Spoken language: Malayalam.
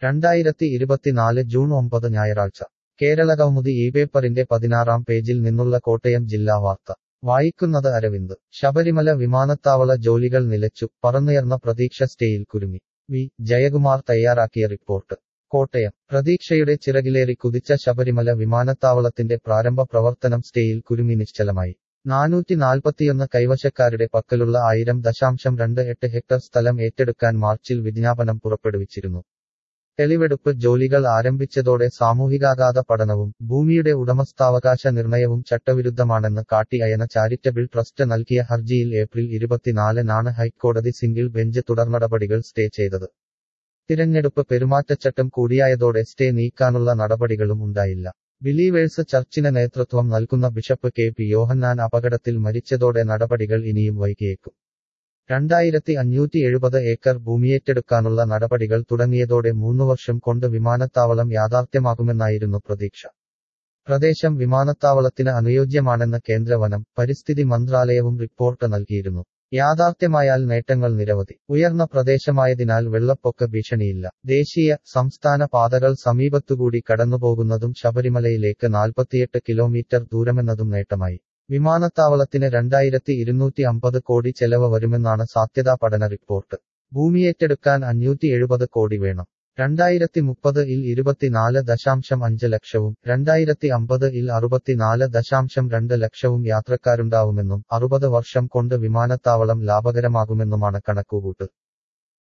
രണ്ടായിരത്തി ഇരുപത്തിനാല് ജൂൺ ഒമ്പത് ഞായറാഴ്ച കേരളകൗമുദി ഈ പേപ്പറിന്റെ പതിനാറാം പേജിൽ നിന്നുള്ള കോട്ടയം ജില്ലാ വാർത്ത വായിക്കുന്നത് അരവിന്ദ് ശബരിമല വിമാനത്താവള ജോലികൾ നിലച്ചു പറന്നുയർന്ന പ്രതീക്ഷ സ്റ്റേയിൽ കുരുങ്ങി വി ജയകുമാർ തയ്യാറാക്കിയ റിപ്പോർട്ട് കോട്ടയം പ്രതീക്ഷയുടെ ചിറകിലേറി കുതിച്ച ശബരിമല വിമാനത്താവളത്തിന്റെ പ്രാരംഭ പ്രവർത്തനം സ്റ്റേയിൽ കുരുങ്ങി നിശ്ചലമായി നാനൂറ്റി നാൽപ്പത്തിയൊന്ന് കൈവശക്കാരുടെ പക്കലുള്ള ആയിരം ദശാംശം രണ്ട് എട്ട് ഹെക്ടർ സ്ഥലം ഏറ്റെടുക്കാൻ മാർച്ചിൽ വിജ്ഞാപനം പുറപ്പെടുവിച്ചിരുന്നു തെളിവെടുപ്പ് ജോലികൾ ആരംഭിച്ചതോടെ സാമൂഹികാഘാത പഠനവും ഭൂമിയുടെ ഉടമസ്ഥാവകാശ നിർണയവും ചട്ടവിരുദ്ധമാണെന്ന് കാട്ടി അയന ചാരിറ്റബിൾ ട്രസ്റ്റ് നൽകിയ ഹർജിയിൽ ഏപ്രിൽ ഇരുപത്തിനാലിനാണ് ഹൈക്കോടതി സിംഗിൾ ബെഞ്ച് തുടർനടപടികൾ സ്റ്റേ ചെയ്തത് തിരഞ്ഞെടുപ്പ് പെരുമാറ്റച്ചട്ടം കൂടിയായതോടെ സ്റ്റേ നീക്കാനുള്ള നടപടികളും ഉണ്ടായില്ല ബിലീവേഴ്സ് ചർച്ചിന് നേതൃത്വം നൽകുന്ന ബിഷപ്പ് കെ പി യോഹന്നാൻ അപകടത്തിൽ മരിച്ചതോടെ നടപടികൾ ഇനിയും വൈകിയേക്കും രണ്ടായിരത്തി അഞ്ഞൂറ്റി എഴുപത് ഏക്കർ ഭൂമിയേറ്റെടുക്കാനുള്ള നടപടികൾ തുടങ്ങിയതോടെ മൂന്നു വർഷം കൊണ്ട് വിമാനത്താവളം യാഥാർത്ഥ്യമാകുമെന്നായിരുന്നു പ്രതീക്ഷ പ്രദേശം വിമാനത്താവളത്തിന് അനുയോജ്യമാണെന്ന് കേന്ദ്ര വനം പരിസ്ഥിതി മന്ത്രാലയവും റിപ്പോർട്ട് നൽകിയിരുന്നു യാഥാർത്ഥ്യമായാൽ നേട്ടങ്ങൾ നിരവധി ഉയർന്ന പ്രദേശമായതിനാൽ വെള്ളപ്പൊക്ക ഭീഷണിയില്ല ദേശീയ സംസ്ഥാന പാതകൾ സമീപത്തുകൂടി കടന്നുപോകുന്നതും ശബരിമലയിലേക്ക് നാൽപ്പത്തിയെട്ട് കിലോമീറ്റർ ദൂരമെന്നതും നേട്ടമായി വിമാനത്താവളത്തിന് രണ്ടായിരത്തി ഇരുന്നൂറ്റി അമ്പത് കോടി ചെലവ് വരുമെന്നാണ് സാധ്യതാ പഠന റിപ്പോർട്ട് ഭൂമിയേറ്റെടുക്കാൻ അഞ്ഞൂറ്റി എഴുപത് കോടി വേണം രണ്ടായിരത്തി മുപ്പത് ഇൽ ഇരുപത്തിനാല് ദശാംശം അഞ്ച് ലക്ഷവും രണ്ടായിരത്തി അമ്പത് ഇൽ അറുപത്തിനാല് ദശാംശം രണ്ട് ലക്ഷവും യാത്രക്കാരുണ്ടാവുമെന്നും അറുപത് വർഷം കൊണ്ട് വിമാനത്താവളം ലാഭകരമാകുമെന്നുമാണ് കണക്കുകൂട്ട്